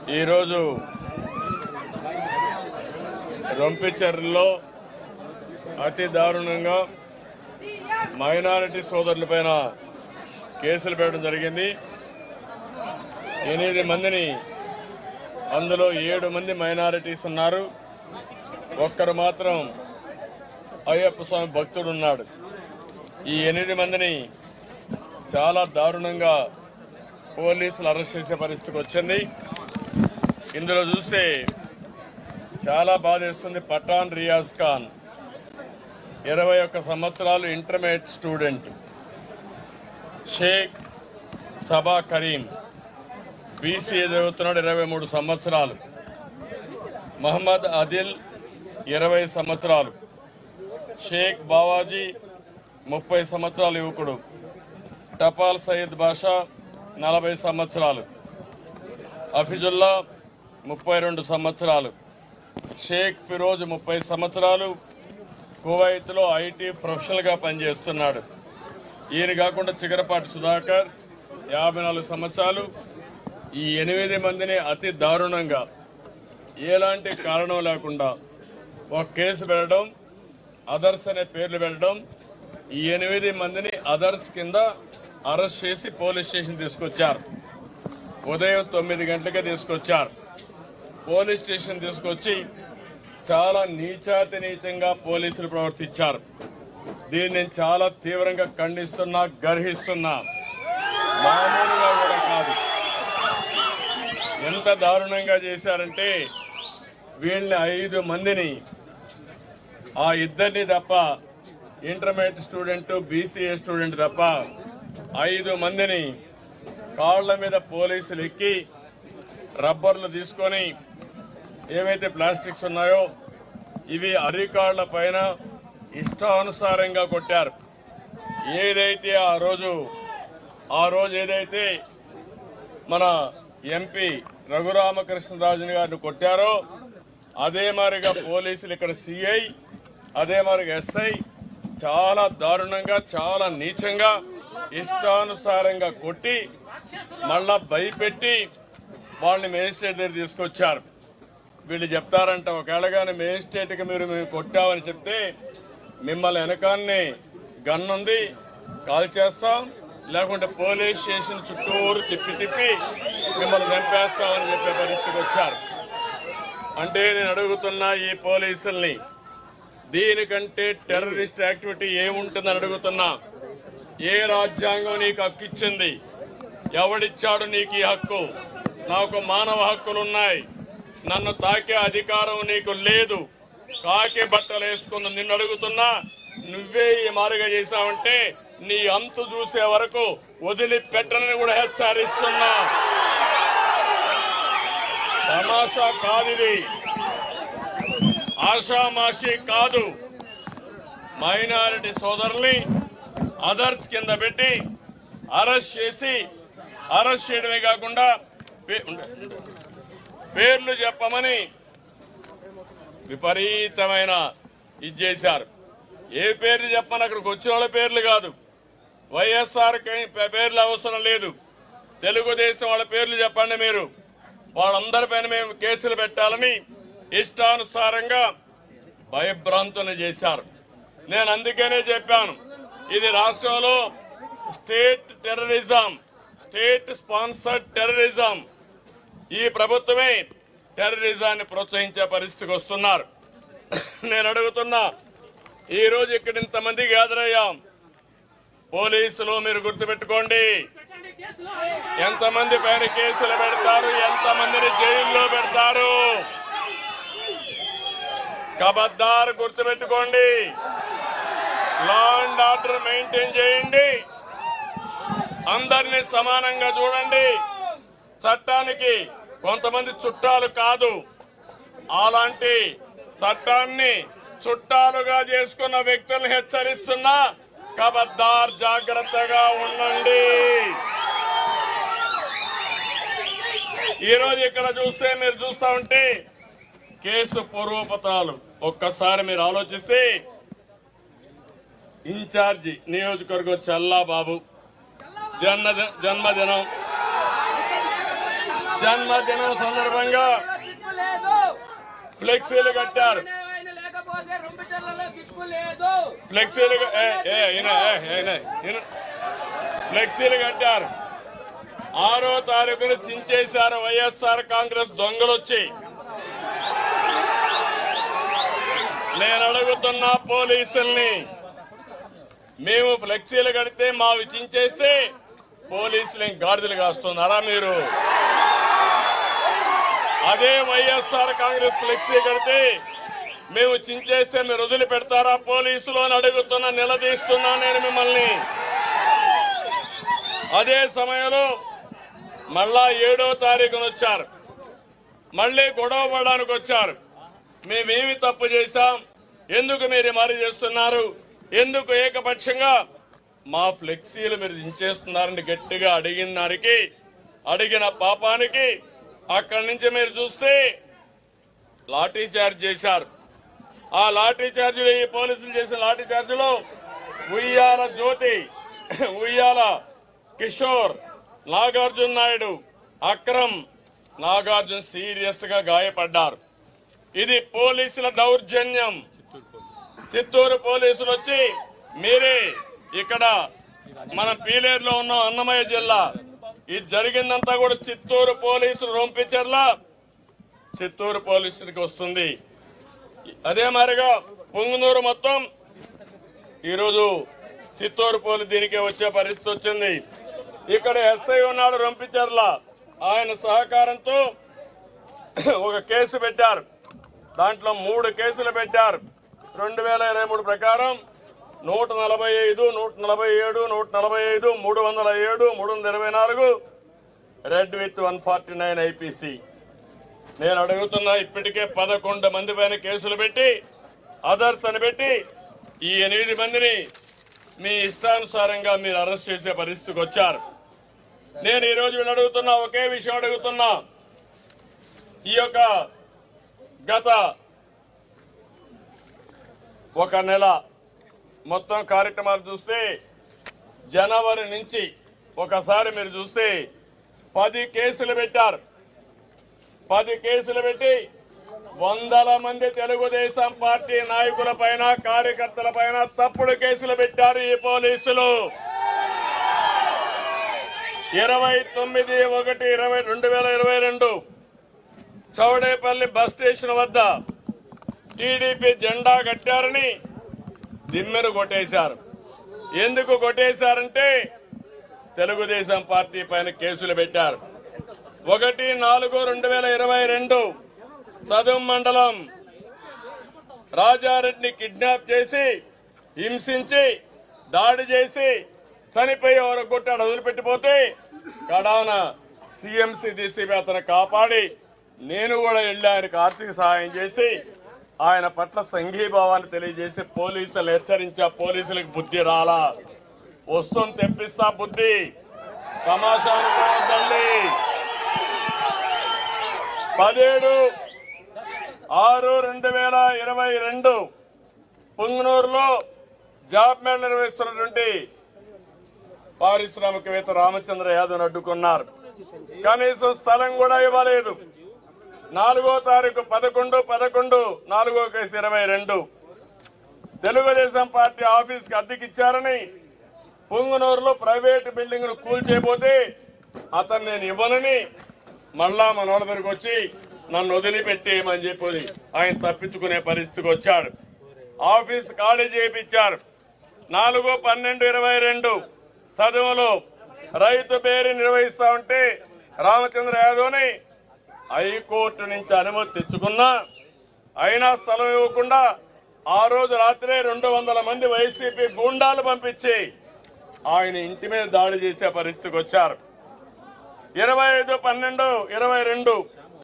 ఈరోజు రొంపిచెర్లో అతి దారుణంగా మైనారిటీ సోదరులపైన కేసులు పెట్టడం జరిగింది ఎనిమిది మందిని అందులో ఏడు మంది మైనారిటీస్ ఉన్నారు ఒక్కరు మాత్రం అయ్యప్ప స్వామి భక్తుడు ఉన్నాడు ఈ ఎనిమిది మందిని చాలా దారుణంగా పోలీసులు అరెస్ట్ చేసే పరిస్థితికి వచ్చింది ఇందులో చూస్తే చాలా బాధేస్తుంది పఠాన్ రియాజ్ ఖాన్ ఇరవై ఒక్క సంవత్సరాలు intermediate student Sheikh Saba Karim BCA చదువుతున్నాడు ఇరవై మూడు సంవత్సరాలు మహమ్మద్ అదిల్ ఇరవై సంవత్సరాలు షేక్ బావాజీ ముప్పై సంవత్సరాల యువకుడు టపాల్ సయ్యద్ బాషా నలభై సంవత్సరాలు అఫిజుల్లా ముప్పై రెండు సంవత్సరాలు షేక్ ఫిరోజ్ ముప్పై సంవత్సరాలు కువైత్లో ఐటీ ప్రొఫెషనల్గా పనిచేస్తున్నాడు ఈయన కాకుండా చిగరపాటి సుధాకర్ యాభై నాలుగు సంవత్సరాలు ఈ ఎనిమిది మందిని అతి దారుణంగా ఎలాంటి కారణం లేకుండా ఒక కేసు పెట్టడం అదర్స్ అనే పేర్లు పెట్టడం ఈ ఎనిమిది మందిని అదర్స్ కింద అరెస్ట్ చేసి పోలీస్ స్టేషన్ తీసుకొచ్చారు ఉదయం తొమ్మిది గంటలకే తీసుకొచ్చారు పోలీస్ స్టేషన్ తీసుకొచ్చి చాలా నీచాతి నీచంగా పోలీసులు ప్రవర్తించారు దీన్ని నేను చాలా తీవ్రంగా ఖండిస్తున్నా గర్హిస్తున్నా మామూలుగా కూడా కాదు ఎంత దారుణంగా చేశారంటే వీళ్ళని ఐదు మందిని ఆ ఇద్దరిని తప్ప ఇంటర్మీడియట్ స్టూడెంట్ బీసీఏ స్టూడెంట్ తప్ప ఐదు మందిని కాళ్ల మీద పోలీసులు ఎక్కి రబ్బర్లు తీసుకొని ఏవైతే ప్లాస్టిక్స్ ఉన్నాయో ఇవి అరికాళ్ల పైన ఇష్టానుసారంగా కొట్టారు ఏదైతే ఆ రోజు ఆ రోజు ఏదైతే మన ఎంపీ రఘురామకృష్ణరాజుని గారిని కొట్టారో అదే మారిగా పోలీసులు ఇక్కడ సిఐ అదే మారిగా ఎస్ఐ చాలా దారుణంగా చాలా నీచంగా ఇష్టానుసారంగా కొట్టి మళ్ళా భయపెట్టి వాళ్ళని మేజిస్ట్రేట్ దగ్గర తీసుకొచ్చారు వీళ్ళు చెప్తారంట ఒకవేళ కానీ మేజిస్ట్రేట్కి మీరు మేము కొట్టామని చెప్తే మిమ్మల్ని వెనకాన్ని గన్ ఉంది కాల్ చేస్తాం లేకుంటే పోలీస్ స్టేషన్ చుట్టూరు తిప్పి తిప్పి మిమ్మల్ని చంపేస్తామని చెప్పే పరిస్థితికి వచ్చారు అంటే నేను అడుగుతున్నా ఈ పోలీసుల్ని దీనికంటే టెర్రరిస్ట్ యాక్టివిటీ ఏముంటుందని అడుగుతున్నా ఏ రాజ్యాంగం నీకు హక్కు ఇచ్చింది ఎవడిచ్చాడు నీకు ఈ హక్కు నాకు మానవ హక్కులున్నాయి నన్ను తాకే అధికారం నీకు లేదు కాకి బట్టలు వేసుకున్న నిన్ను అడుగుతున్నా నువ్వే ఈ మారుగా చేశావంటే నీ అంతు చూసే వరకు వదిలిపెట్టనని కూడా హెచ్చరిస్తున్నా తమాషా కాదిది ఆషామాషి కాదు మైనారిటీ సోదరుల్ని అదర్స్ కింద పెట్టి అరెస్ట్ చేసి అరెస్ట్ చేయడమే కాకుండా పే- ఉండు. పేర్లు చెప్పమని విపరీతమైన ఇది చేశారు ఏ పేర్లు చెప్పమని అక్కడికి వచ్చిన వాళ్ళ పేర్లు కాదు వైఎస్ఆర్ కి పేర్లు అవసరం లేదు తెలుగుదేశం వాళ్ళ పేర్లు చెప్పండి మీరు వాళ్ళందరిపైన మేము కేసులు పెట్టాలని ఇష్టానుసారంగా భయభ్రాంతులు చేశారు నేను అందుకనే చెప్పాను ఇది రాష్ట్రంలో state terrorism state sponsored terrorism ఈ ప్రభుత్వమే టెర్రరిజాన్ని ప్రోత్సహించే పరిస్థితికి వస్తున్నారు నేను అడుగుతున్నా ఈ రోజు ఇక్కడ ఇంతమంది గ్యాదర్ అయ్యాం పోలీసులు మీరు గుర్తుపెట్టుకోండి ఎంతమంది పైన కేసులు పెడతారు ఎంతమందిని జైల్లో పెడతారు కబద్దారు గుర్తుపెట్టుకోండి లా అండ్ ఆర్డర్ మెయింటైన్ చేయండి అందరినీ సమానంగా చూడండి చట్టానికి కొంతమంది చుట్టాలు కాదు అలాంటి చట్టాన్ని చుట్టాలుగా చేసుకున్న వ్యక్తులను హెచ్చరిస్తున్నా కబద్దార్ జాగ్రత్తగా ఉండండి ఈ రోజు ఇక్కడ చూస్తే మీరు చూస్తా ఉంటే కేసు పూర్వపత్రాలు ఒక్కసారి మీరు ఆలోచిస్తే ఇన్ఛార్జి నియోజకవర్గం చల్లా బాబు జన్మ జన్మదినం జన్మదినం సందర్భంగా దిక్కు లేదు ఫ్లెక్సీలు కట్టారు ఆయన లేకపోతే రొంపిటర్లలో దిక్కు లేదు ఫ్లెక్సీలు క- ఏ, ఏ, ఈయన, ఏ, ఈయన, ఈయన. ఫ్లెక్సీలు కట్టారు ఆరో తారీఖున చించేశారు వైఎస్ఆర్ కాంగ్రెస్ దొంగలు వచ్చి నేను అడుగుతున్నా పోలీసుల్ని మేము ఫ్లెక్సీలు కడితే మావి చించేస్తే పోలీసులు గాడిదలు కాస్తున్నారా మీరు అదే వైఎస్ఆర్ కాంగ్రెస్ ఫ్లెక్సీ కడితే మేము చించేస్తే మీరు వదిలి పెడతారా పోలీసులు అని అడుగుతున్నా నిలదీస్తున్నా నేను మిమ్మల్ని అదే సమయంలో మళ్ళా ఏడో తారీఖున వచ్చారు మళ్ళీ గొడవ పడడానికి వచ్చారు మేమేమి తప్పు చేశాం ఎందుకు మీరు మరి చేస్తున్నారు ఎందుకు ఏకపక్షంగా మా ఫ్లెక్సీలు మీరు దించేస్తున్నారని గట్టిగా అడిగిన దానికి అడిగిన పాపానికి అక్కడి నుంచి మీరు చూస్తే లాఠీ చార్జ్ చేశారు ఆ లాఠీ చార్జీలో ఈ పోలీసులు చేసిన లాఠీ చార్జీలో ఉయ్యాల జ్యోతి ఉయ్యాల కిషోర్ నాగార్జున నాయుడు అక్రమ్ నాగార్జున సీరియస్ గా గాయపడ్డారు ఇది పోలీసుల దౌర్జన్యం చిత్తూరు పోలీసులు వచ్చి మీరే ఇక్కడ మన పీలేరులో ఉన్న అన్నమయ్య జిల్లా ఇది జరిగిందంతా కూడా చిత్తూరు పోలీసులు రొంపించర్ల చిత్తూరు పోలీసులకి వస్తుంది అదే మాదిరిగా పొంగునూరు మొత్తం ఈరోజు చిత్తూరు పోలీసు దీనికే వచ్చే పరిస్థితి వచ్చింది ఇక్కడ ఎస్ఐ ఉన్నాడు రొంపిచర్ల ఆయన సహకారంతో ఒక కేసు పెట్టారు దాంట్లో మూడు కేసులు పెట్టారు రెండు వేల ఇరవై మూడు ప్రకారం నూట నలభై ఐదు నూట నలభై ఏడు నూట నలభై ఐదు మూడు వందల ఏడు మూడు వందల ఇరవై నాలుగు read with one forty nine IPC నేను అడుగుతున్నా ఇప్పటికే పదకొండు మంది పైన కేసులు పెట్టి అదర్స్ అని పెట్టి ఈ ఎనిమిది మందిని మీ ఇష్టానుసారంగా మీరు అరెస్ట్ చేసే పరిస్థితికి వచ్చారు నేను ఈ రోజు వీళ్ళు అడుగుతున్నా ఒకే విషయం అడుగుతున్నా ఈ యొక్క గత ఒక నెల మొత్తం కార్యక్రమాలు చూస్తే జనవరి నుంచి ఒకసారి మీరు చూస్తే పది కేసులు పెట్టారు పది కేసులు పెట్టి వందల మంది తెలుగుదేశం పార్టీ నాయకుల పైన కార్యకర్తల పైన తప్పుడు కేసులు పెట్టారు ఈ పోలీసులు ఇరవై తొమ్మిది ఒకటి ఇరవై రెండు వేల ఇరవై రెండు చౌడేపల్లి బస్ స్టేషన్ వద్ద టీడీపీ జెండా కట్టారని దిమ్మెను కొట్టేశారు ఎందుకు కొట్టేశారంటే తెలుగుదేశం పార్టీ పైన కేసులు పెట్టారు ఒకటి నాలుగు రెండు వేల ఇరవై రెండు సదుం మండలం రాజారెడ్డిని కిడ్నాప్ చేసి హింసించి దాడి చేసి చనిపోయి ఎవరు కొట్టాడు వదిలిపెట్టిపోతే కడాన సిఎంసి డీసీపీ అతను కాపాడి నేను కూడా వెళ్ళి ఆయనకు ఆర్థిక సహాయం చేసి ఆయన పట్ల సంఘీభావాన్ని తెలియజేసి పోలీసులు హెచ్చరించా పోలీసులకు బుద్ధి రాలా వస్తుంది తెప్పిస్తా బుద్ధి తమాషా అనుకోవద్దండి పదిహేడు ఆరు రెండు వేల ఇరవై రెండు పుంగనూరులో జాబ్ మేళ నిర్వహిస్తున్నటువంటి పారిశ్రామికవేత్త రామచంద్ర యాదవ్ అడ్డుకున్నారు కనీసం స్థలం కూడా ఇవ్వలేదు నాలుగో తారీఖు పదకొండు పదకొండు నాలుగో కేసు ఇరవై రెండు తెలుగుదేశం పార్టీ ఆఫీస్ కి అద్దెకిచ్చారని పుంగనూరులో ప్రైవేట్ బిల్డింగ్ ను కూల్చేయబోతే అతను నేను ఇవ్వనని మళ్ళా మన వాళ్ళ దగ్గరకు వచ్చి నన్ను వదిలిపెట్టేయమని చెప్పి ఆయన తప్పించుకునే పరిస్థితికి వచ్చాడు ఆఫీస్ ఖాళీ చేయించారు నాలుగు పన్నెండు ఇరవై రెండు చదువులో రైతు పేరు నిర్వహిస్తా ఉంటే రామచంద్ర యాదవ్ని హైకోర్టు నుంచి అనుమతి తెచ్చుకున్నా అయినా స్థలం ఇవ్వకుండా ఆ రోజు రాత్రే రెండు వందల మంది వైసీపీ గూండాలు పంపించి ఆయన ఇంటి మీద దాడి చేసే పరిస్థితికి వచ్చారు ఇరవై ఐదు పన్నెండు ఇరవై రెండు